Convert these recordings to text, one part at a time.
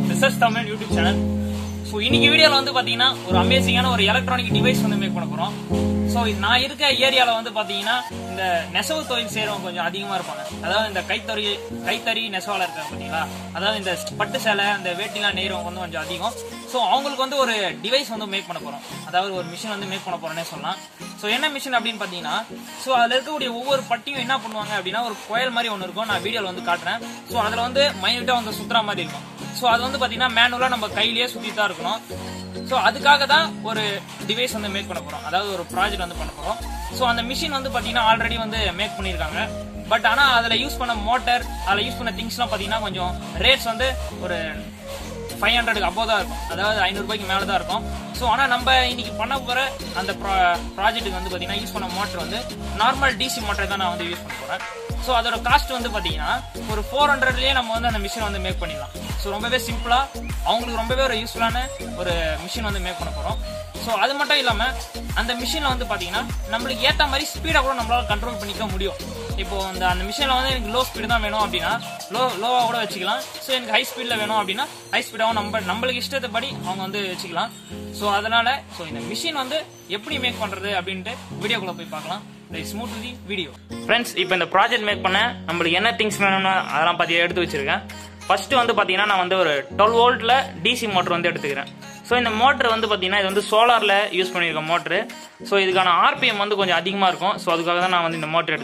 research Tamil YouTube channel so இன்னைக்கு வீடியோல வந்து பாத்தீங்கன்னா ஒரு அமேசிங்கான ஒரு எலக்ட்ரானிக் டிவைஸ் வந்து மேக் பண்ண போறோம் ஸோ நான் இருக்க ஏரியால வந்து பாத்தீங்கன்னா இந்த நெசவு தொழில் செய்றவங்க கொஞ்சம் அதிகமா இருப்பாங்க அதாவது இந்த கைத்தறி கைத்தறி நெசவாளர் இருக்காங்க பாத்தீங்களா அதாவது இந்த பட்டு சேலை இந்த வேட்டிலாம் நெய்றவங்க வந்து கொஞ்சம் அதிகம் ஸோ அவங்களுக்கு வந்து ஒரு டிவைஸ் வந்து மேக் பண்ண போறோம் அதாவது ஒரு மிஷின் வந்து மேக் பண்ண போறோம்னே சொல்லலாம் ஸோ என்ன மிஷின் அப்படின்னு பாத்தீங்கன்னா ஸோ அதுல இருக்கக்கூடிய ஒவ்வொரு பட்டியும் என்ன பண்ணுவாங்க அப்படின்னா ஒரு கோயல் மாதிரி ஒன்று இருக்கும் நான் வீடியோல வந்து காட்டுறேன் ஸோ அதுல வந்து மைனூட்டா வந்து சுத்துற மாதிரி இருக்கும் ஸோ அது வந்து பாத்தீங்கன்னா மேனுவலா நம்ம கையிலேயே சுத்தி தான் இருக்கணும் ஸோ அதுக்காக தான் ஒரு டிவைஸ் வந்து மேக் பண்ண போறோம் அதாவது ஒரு ப்ராஜெக்ட் வந்து பண்ண போறோம் ஸோ அந்த மிஷின் வந்து பாத்தீங்கன்னா ஆல்ரெடி வந்து மேக் பண்ணியிருக்காங்க பட் ஆனா அதுல யூஸ் பண்ண மோட்டர் அதுல யூஸ் பண்ண திங்ஸ்லாம் பாத்தீங்கன்னா கொஞ்சம் ரேட்ஸ் வந்து ஒரு ஃபைவ் ஹண்ட்ரடுக்கு அப்போ தான் இருக்கும் அதாவது ஐநூறு ரூபாய்க்கு மேலே தான் இருக்கும் ஸோ ஆனால் நம்ம இன்னைக்கு பண்ண போகிற அந்த ப்ராஜெக்ட்டுக்கு வந்து பார்த்தீங்கன்னா யூஸ் பண்ண மோட்டர் வந்து நார்மல் டிசி மோட்டர் தான் நான் வந்து யூஸ் பண்ண போகிறேன் ஸோ அதோட காஸ்ட் வந்து பார்த்தீங்கன்னா ஒரு ஃபோர் ஹண்ட்ரட்லேயே நம்ம வந்து அந்த மிஷின் வந்து மேக் பண்ணிடலாம் ஸோ ரொம்பவே சிம்பிளாக அவங்களுக்கு ரொம்பவே ஒரு யூஸ்ஃபுல்லான ஒரு மிஷின் வந்து மேக் பண்ண போகிறோம் ஸோ அது மட்டும் இல்லாமல் அந்த மிஷினில் வந்து பார்த்தீங்கன்னா நம்மளுக்கு ஏற்ற மாதிரி ஸ்பீடை கூட நம்மளால கண்ட்ரோல் பண்ணிக்க முடியும் இப்போ அந்த அந்த மிஷினில் வந்து எனக்கு லோ ஸ்பீடு தான் வேணும் அப்படின்னா லோ லோவாக கூட வச்சுக்கலாம் ஸோ எனக்கு ஹை ஸ்பீடில் வேணும் அப்படின்னா ஹை ஸ்பீடாகவும் நம்ம நம்மளுக்கு இஷ்டத்தைப்படி அவங்க வந்து வச்சுக்கலாம் ஸோ அதனால ஸோ இந்த மிஷின் வந்து எப்படி மேக் பண்ணுறது அப்படின்ட்டு வீடியோக்குள்ளே போய் பார்க்கலாம் ஸ்மூத் தி வீடியோ ஃப்ரெண்ட்ஸ் இப்போ இந்த ப்ராஜெக்ட் மேக் பண்ண நம்மளுக்கு என்ன திங்ஸ் வேணும்னு அதெல்லாம் பற்றி எடுத்து வச்சிருக்கேன் ஃபர்ஸ்ட் வந்து பார்த்தீங்கன்னா நான் வந்து ஒரு டுவெல் வோல்ட்டில் டிசி மோட்டர் வந்து எடுத்துக்கிறேன் ஸோ இந்த மோட்டர் வந்து பார்த்தீங்கன்னா இது வந்து சோலாரில் யூஸ் பண்ணியிருக்க மோட்ரு ஸோ இதுக்கான ஆர்பிஎம் வந்து கொஞ்சம் அதிகமாக இருக்கும் ஸோ அதுக்காக தான் நான் வந்து இந்த மோட்டர் எடுத்து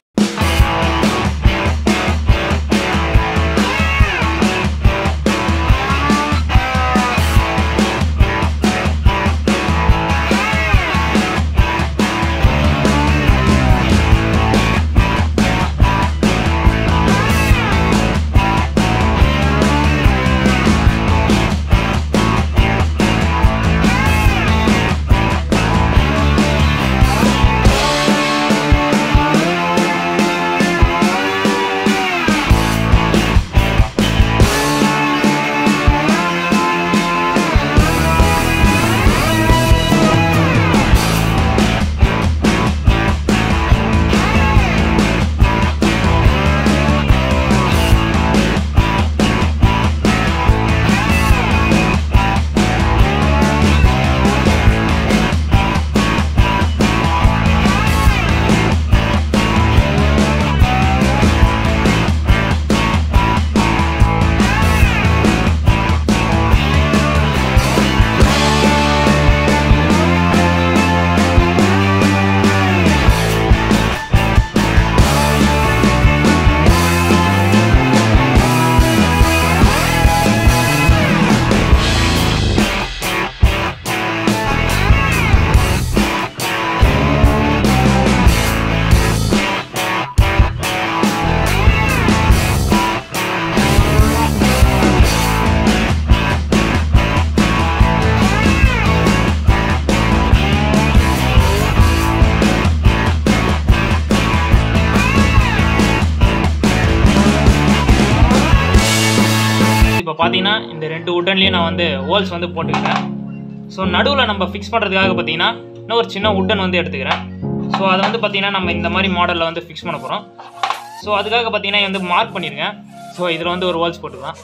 இப்போ பார்த்தீங்கன்னா இந்த ரெண்டு உட்டன்லேயும் நான் வந்து ஹோல்ஸ் வந்து போட்டுக்கிறேன் ஸோ நடுவில் நம்ம ஃபிக்ஸ் பண்ணுறதுக்காக பார்த்தீங்கன்னா இன்னும் ஒரு சின்ன உட்டன் வந்து எடுத்துக்கிறேன் ஸோ அதை வந்து பார்த்தீங்கன்னா நம்ம இந்த மாதிரி மாடலில் வந்து ஃபிக்ஸ் பண்ண போகிறோம் ஸோ அதுக்காக பார்த்தீங்கன்னா வந்து மார்க் பண்ணியிருக்கேன் ஸோ இதில் வந்து ஒரு ஹோல்ஸ் போட்டுக்கலாம்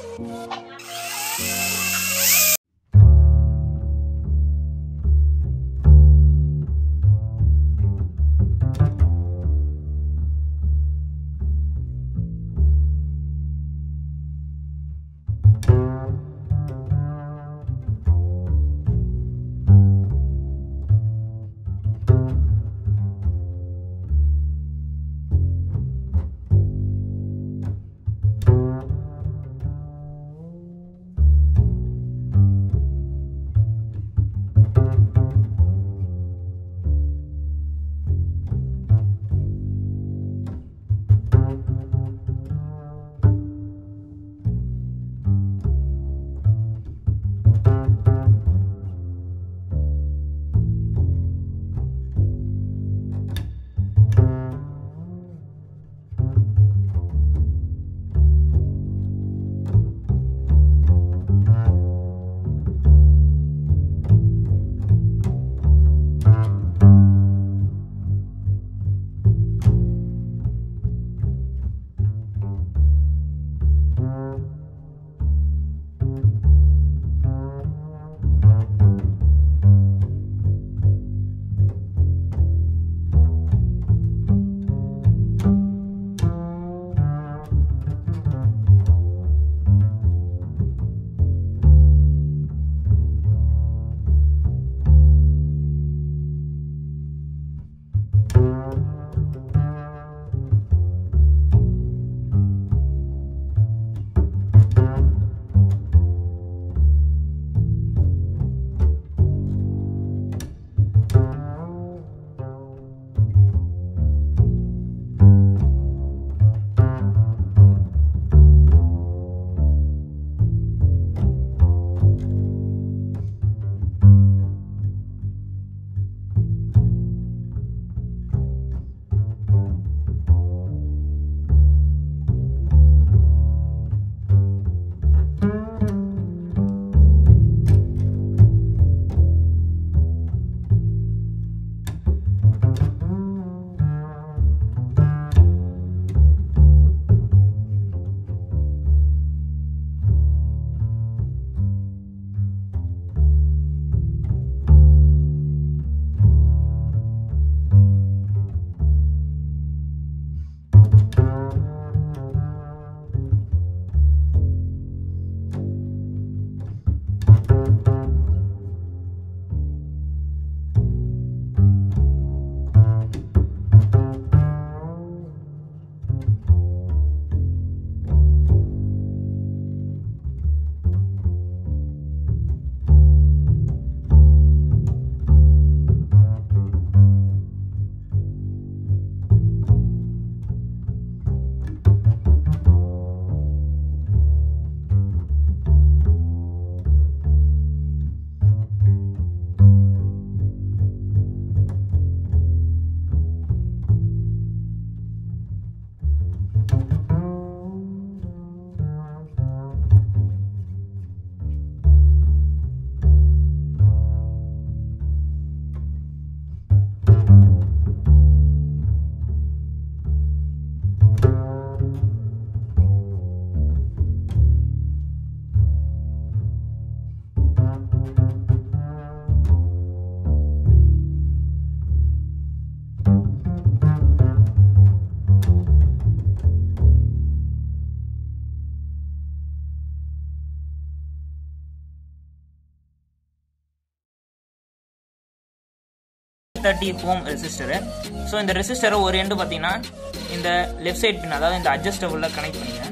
தேர்ட்டி ஓம் ரெசிஸ்டரு ஸோ இந்த ரெசிஸ்டரை ஒரு எண்டு பார்த்தீங்கன்னா இந்த லெஃப்ட் சைட் பின் அதாவது இந்த அட்ஜஸ்டபுளில் கனெக்ட் பண்ணிங்க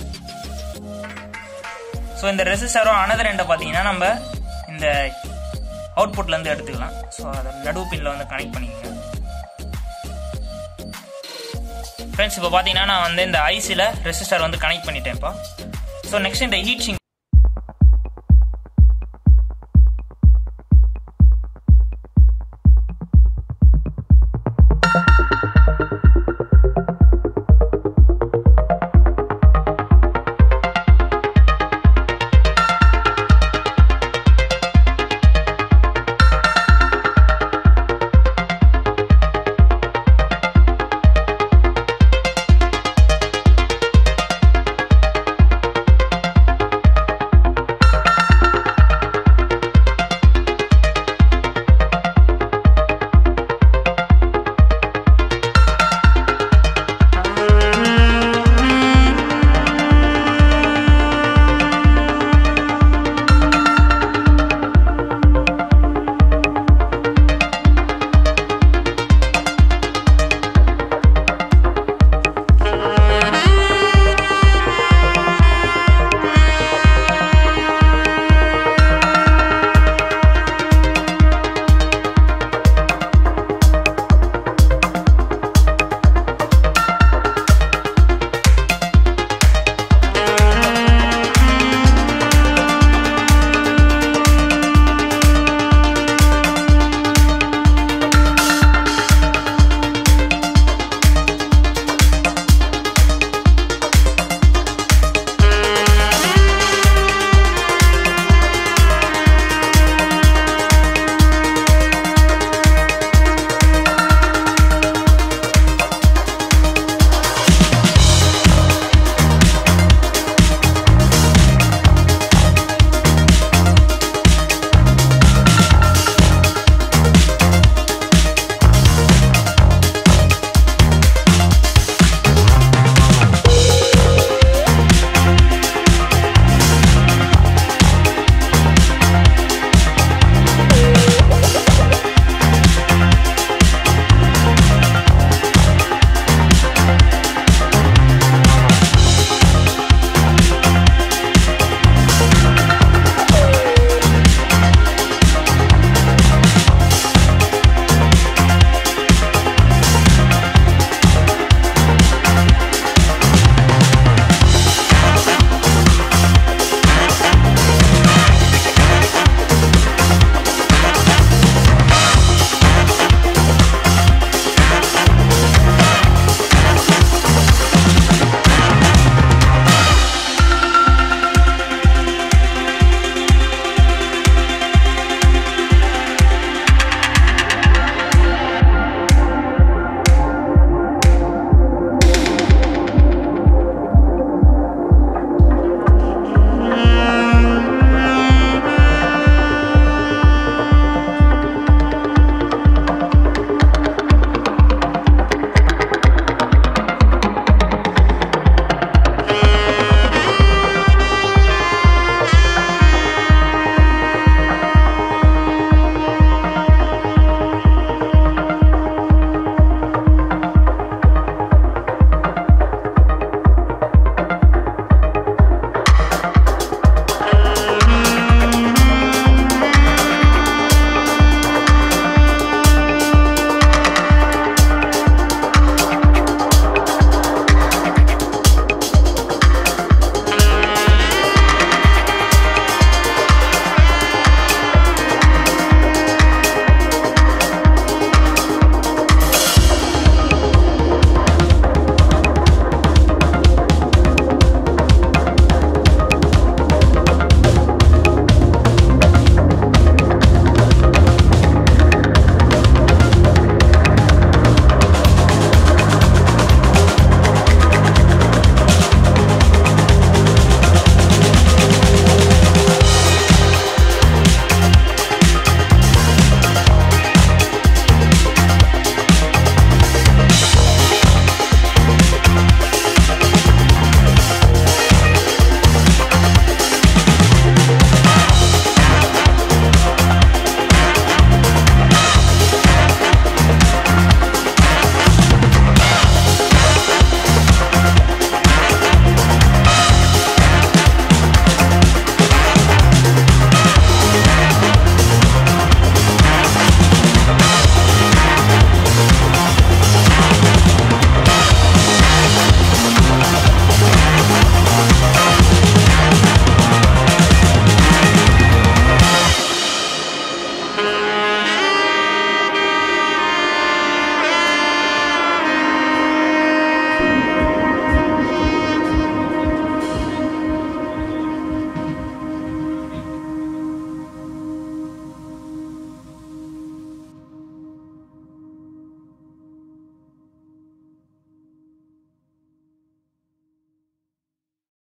ஸோ இந்த ரெசிஸ்டரும் அனதர் எண்டை பார்த்தீங்கன்னா நம்ம இந்த அவுட்புட்லேருந்து எடுத்துக்கலாம் ஸோ அதை நடுவு பின்னில் வந்து கனெக்ட் பண்ணிக்கோங்க ஃப்ரெண்ட்ஸ் இப்போ பார்த்தீங்கன்னா நான் வந்து இந்த ஐசியில் ரெசிஸ்டர் வந்து கனெக்ட் பண்ணிட்டேன் இப்போ ஸோ நெக்ஸ்ட் இந்த ஹீட் சிங்க்